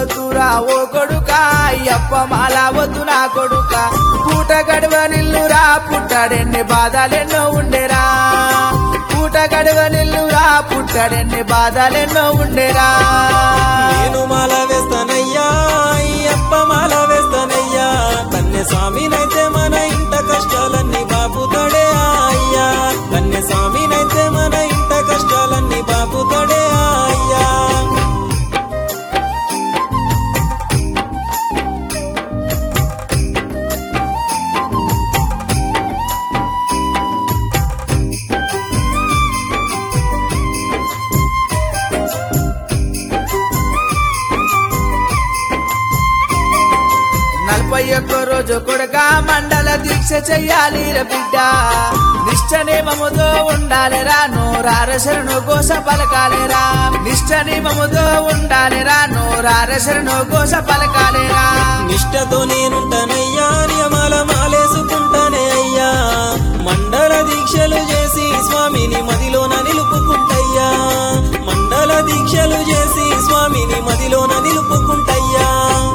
వద్దురా ఓ కొడుక అయ్యప్ప మాల వద్దు నా కొడుక పూట గడవ నిల్లురా పుట్టాడెన్ని బాధలెన్నో ఉండేరా పూట గడవ నిల్లురా పుట్టాడెన్ని బాధలెన్నో ఉండేరా నేను మాల వేస్తానయ్యా అయ్యప్ప మాల వేస్తానయ్యా కన్య స్వామినైతే మన ఇంట కష్టాలన్నీ బాపుతాడే అయ్యా కన్య స్వామినైతే మన ఇంట కష్టాలన్నీ బాపుతాడే అయ్యా నలభై ఒక్క రోజు కొడుక మండల దీక్ష చెయ్యాలి ర బిడ్డ నిష్ట నియమముతో ఉండాలిరా నోరార శరణు కోస పలకాలిరా నిష్ట నియమముతో ఉండాలిరా నోరార శరణు కోస పలకాలిరా నిష్టతో నేనుంటానయ్యా నియమాల మాలేసుకుంటానే అయ్యా మండల దీక్షలు చేసి స్వామిని మదిలోన నిలుపుకుంటయ్యా మండల దీక్షలు చేసి స్వామిని మదిలోన నిలుపుకుంటయ్యా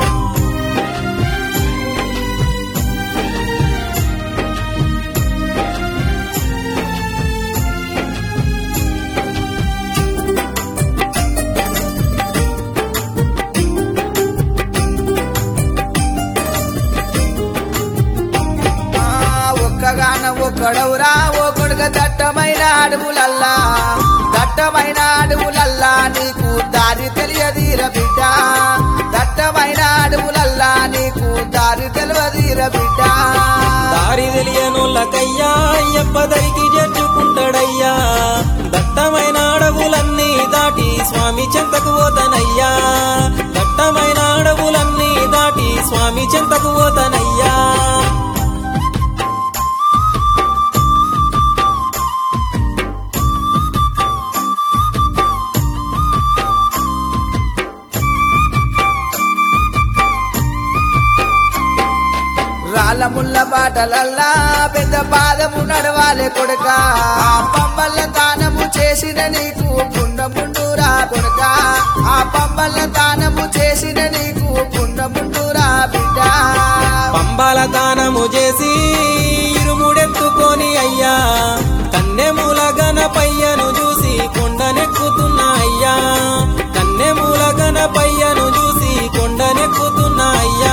ఆ, ఒక్కగాన ఒక్కడవురా ఓ కొడుక దట్టమైన అడవులల్లా దట్టమైన అడవులల్లా నీకు దారి తెలియదీర బిడ్డ దట్టమైన అడవులల్లా నీకు దారి తెలియదీర బిడ్డ దారి తెలియనోళ్ళకయ్యా అయ్యప్ప దరికి చేర్చుకుంటాడయ్యా దట్టమైన అడవులన్నీ దాటి స్వామి చెంతకు పోతనయ్యా దట్టమైన అడవులన్నీ దాటి స్వామి చెంతకు పోతనయ్యా రాళ్ళ ముళ్ళ బాటలల్లా పెద్ద పాదము నడవాలే కొడుక ఆ పంబల్ల దానము చేసిన నీకు పుణ్యముండురా కొడుక ఆ పంబల్ల దానము చేసిన నీకు పుణ్యముండురా బిడ్డ పంబాల దానము చేసి ఇరుముడెత్తుకొని అయ్యా కన్నెమూల గణపయ్యను చూసి కొండనెక్కుతున్నా అయ్యా కన్నెమూల గణపయ్యను చూసి కొండనెక్కుతున్నా అయ్యా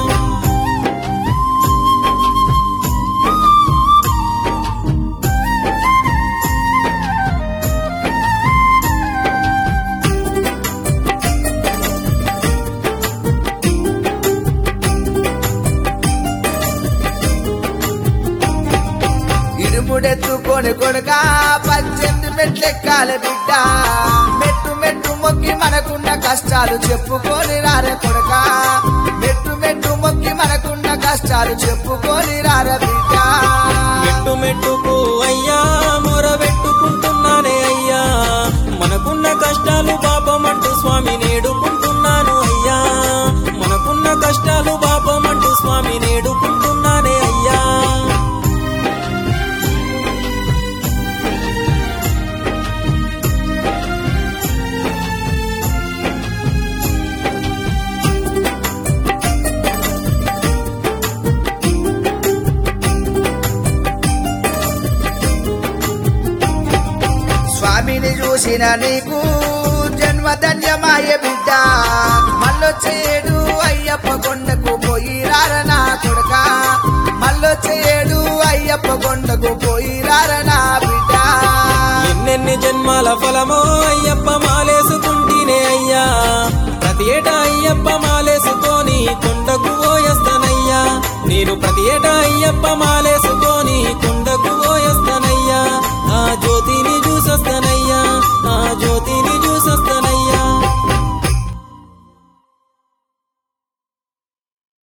ఇడుముడెత్తుకొని కొడుక పద్దెనిమిది మెట్లెక్కాలి బిడ్డ మెట్టు మెట్టు మొక్కి మనకున్న కష్టాలు చెప్పుకొని రారే కొడుక మెట్టు మెట్టు మొక్కి మనకున్న కష్టాలు చెప్పుకొని రారే బిడ్డ మెట్టు మెట్టుకు అయ్యా మొర పెట్టుకుంటున్నానే అయ్యా మనకున్న కష్టాలు పాపమంటూ స్వామి నేడుకుంటున్నాను అయ్యా మనకున్న కష్టాలు పాపమంటూ స్వామి నేడుకుంటున్నానే అయ్యా స్వామిని చూసిన నీకు జన్మధన్యమాయ బిడ్డ మళ్ళొచ్చేడు అయ్యప్ప కొండకు పోయి రారనా కొడుక మళ్ళొచ్చేడు అయ్యప్ప కొండకు పోయి రారనా బిడ్డ ఎన్నెన్ని జన్మాల ఫలమో అయ్యప్ప మాలేసుకుంటేనే అయ్యా ప్రతి ఏటా అయ్యప్ప మాలేసుకొని కొండకు పోయేస్తానయ్యా నేను ప్రతి ఏటా అయ్యప్ప మాలే